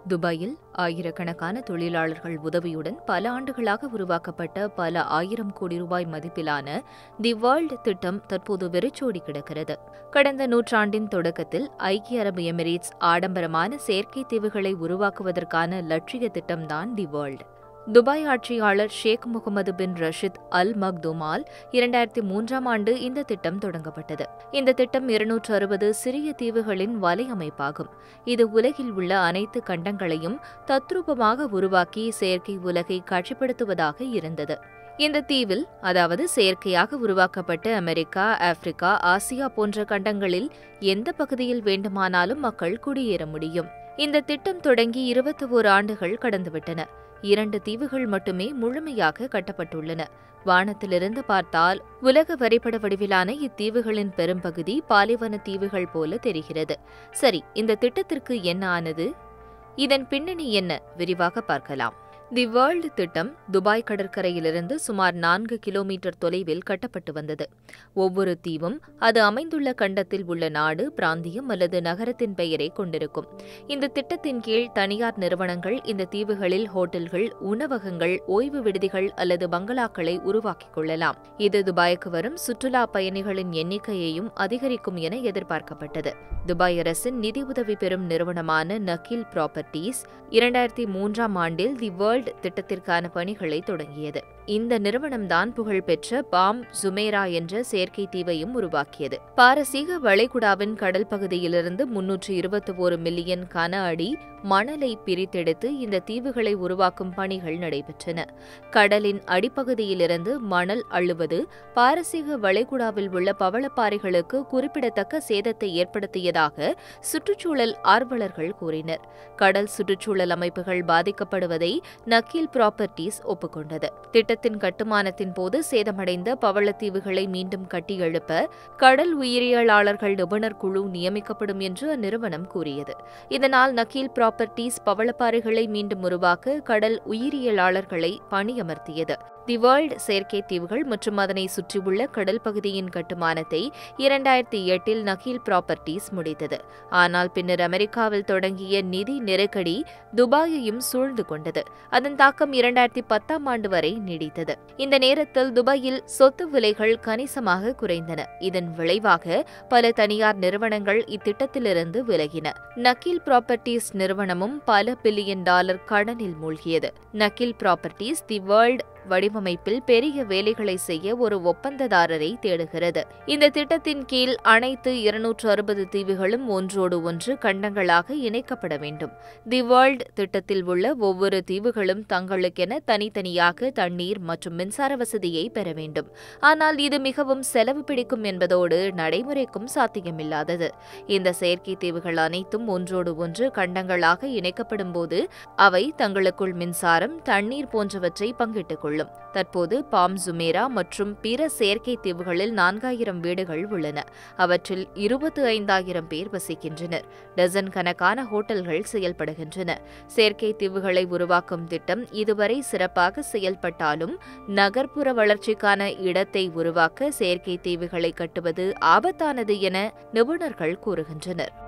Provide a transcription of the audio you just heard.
துபாயில் ஆயிரக்கணக்கான தொழிலாளர்கள் உதவியுடன் பல ஆண்டுகளாக உருவாக்கப்பட்ட பல ஆயிரம் கோடி ரூபாய் மதிப்பிலான தி வேர்ல்ட் திட்டம் தற்போது வெறிச்சோடி கிடக்கிறது கடந்த நூற்றாண்டின் தொடக்கத்தில் ஐக்கிய அரபு எமிரேட்ஸ் ஆடம்பரமான செயற்கை தீவுகளை உருவாக்குவதற்கான லட்சிய திட்டம்தான் தி வேர்ல்ட் துபாய் ஆட்சியாளர் ஷேக் முகமது பின் ரஷித் அல் மக்தூமால் இரண்டாயிரத்தி மூன்றாம் ஆண்டு இந்த திட்டம் தொடங்கப்பட்டது இந்த திட்டம் இருநூற்று அறுபது சிறிய தீவுகளின் வலையமைப்பாகும் இது உலகில் உள்ள அனைத்து கண்டங்களையும் தத்ரூபமாக உருவாக்கி செயற்கை உலகை காட்சிப்படுத்துவதாக இருந்தது இந்த தீவில் அதாவது செயற்கையாக உருவாக்கப்பட்ட அமெரிக்கா ஆப்பிரிக்கா ஆசியா போன்ற கண்டங்களில் எந்த பகுதியில் வேண்டுமானாலும் மக்கள் குடியேற முடியும் இந்த திட்டம் தொடங்கி இருபத்தி ஓர் ஆண்டுகள் கடந்துவிட்டன இரண்டு தீவுகள் மட்டுமே முழுமையாக கட்டப்பட்டுள்ளன வானத்திலிருந்து பார்த்தால் உலக வரைபட வடிவிலான இத்தீவுகளின் பெரும்பகுதி பாலைவன தீவுகள் போல தெரிகிறது சரி இந்த திட்டத்திற்கு என்ன ஆனது இதன் பின்னணி என்ன விரிவாக பார்க்கலாம் தி வேர்ல்டு திட்டம் துபாய் கடற்கரையிலிருந்து சுமார் நான்கு கிலோமீட்டர் தொலைவில் கட்டப்பட்டு வந்தது ஒவ்வொரு தீவும் அது அமைந்துள்ள கண்டத்தில் உள்ள நாடு பிராந்தியம் அல்லது நகரத்தின் பெயரை கொண்டிருக்கும் இந்த திட்டத்தின் கீழ் தனியார் நிறுவனங்கள் இந்த தீவுகளில் ஹோட்டல்கள் உணவகங்கள் ஓய்வு விடுதிகள் அல்லது பங்களாக்களை உருவாக்கிக் கொள்ளலாம் இது துபாய்க்கு வரும் சுற்றுலா பயணிகளின் எண்ணிக்கையையும் அதிகரிக்கும் என எதிர்பார்க்கப்பட்டது துபாய் அரசின் நிதியுதவி பெறும் நிறுவனமான நக்கீல் ப்ராப்பர்ட்டீஸ் இரண்டாயிரத்தி மூன்றாம் ஆண்டில் தி வேர்ல்ட் திட்டத்திற்கான பணிகளை தொடங்கியது இந்த நிறுவனம்தான் புகழ்பெற்ற பாம் ஜுமேரா என்ற செயற்கை தீவையும் உருவாக்கியது பாரசீக வளைகுடாவின் கடல் பகுதியிலிருந்து முன்னூற்று இருபத்தி ஒரு மில்லியன் கன அடி மணலை பிரித்தெடுத்து இந்த தீவுகளை உருவாக்கும் பணிகள் நடைபெற்றன கடலின் அடிப்பகுதியிலிருந்து மணல் அள்ளுவது பாரசீக வளைகுடாவில் உள்ள பவளப்பாறைகளுக்கு குறிப்பிடத்தக்க சேதத்தை ஏற்படுத்தியதாக சுற்றுச்சூழல் ஆர்வலர்கள் கூறினர் கடல் சுற்றுச்சூழல் அமைப்புகள் பாதிக்கப்படுவதை நக்கீல் ப்ராப்பர்ட்டீஸ் ஒப்புக்கொண்டது திட்டத்தின் கட்டுமானத்தின் போது சேதமடைந்த பவளத்தீவுகளை மீண்டும் கட்டியெழுப்ப கடல் உயிரியலாளர்கள் நிபுணர் குழு நியமிக்கப்படும் என்று அந்நிறுவனம் கூறியது இதனால் நக்கீல் ப்ராப்பர்ட்டீஸ் பவளப்பாறைகளை மீண்டும் உருவாக்க கடல் உயிரியலாளர்களை பணியமர்த்தியது தி வேர்ல்ட் செயற்கை தீவுகள் மற்றும் அதனை சுற்றியுள்ள கடல் பகுதியின் கட்டுமானத்தை இரண்டாயிரத்தி எட்டில் நக்கீல் ப்ராப்பர்ட்டீஸ் முடித்தது ஆனால் பின்னர் அமெரிக்காவில் தொடங்கிய நிதி நெருக்கடி துபாயையும் சூழ்ந்து கொண்டது அதன் தாக்கம் இரண்டாயிரத்தி பத்தாம் ஆண்டு வரை நீடித்தது இந்த நேரத்தில் துபாயில் சொத்து விலைகள் கணிசமாக குறைந்தன இதன் விளைவாக பல தனியார் நிறுவனங்கள் இத்திட்டத்திலிருந்து விலகின நக்கீல் ப்ராப்பர்ட்டீஸ் நிறுவனமும் பல பில்லியன் டாலர் கடனில் மூழ்கியது நக்கீல் ப்ராப்பர்ட்டீஸ் தி வேர்ல்ட் வடிவமைப்பில் பெரிய வேலைகளை செய்ய ஒரு ஒப்பந்ததாரரை தேடுகிறது இந்த திட்டத்தின் கீழ் அனைத்து இருநூற்று அறுபது தீவுகளும் ஒன்றோடு ஒன்று கண்டங்களாக இணைக்கப்பட வேண்டும் தி வேர்ல்ட் திட்டத்தில் உள்ள ஒவ்வொரு தீவுகளும் தங்களுக்கென தனித்தனியாக தண்ணீர் மற்றும் மின்சார வசதியை பெற வேண்டும் ஆனால் இது மிகவும் செலவு பிடிக்கும் என்பதோடு நடைமுறைக்கும் சாத்தியமில்லாதது இந்த செயற்கை தீவுகள் அனைத்தும் ஒன்றோடு ஒன்று கண்டங்களாக இணைக்கப்படும் போது அவை தங்களுக்குள் மின்சாரம் தண்ணீர் போன்றவற்றை பங்கிட்டுக் கொள்ளும் தற்போது பாம் ஜுமேரா மற்றும் பிற செயற்கை தீவுகளில் நான்காயிரம் வீடுகள் உள்ளன அவற்றில் இருபத்தி ஐந்தாயிரம் பேர் வசிக்கின்றனர் டசன் கணக்கான ஹோட்டல்கள் செயல்படுகின்றன செயற்கை தீவுகளை உருவாக்கும் திட்டம் இதுவரை சிறப்பாக செயல்பட்டாலும் நகர்ப்புற வளர்ச்சிக்கான இடத்தை உருவாக்க செயற்கை தீவுகளை கட்டுவது ஆபத்தானது என நிபுணர்கள் கூறுகின்றனர்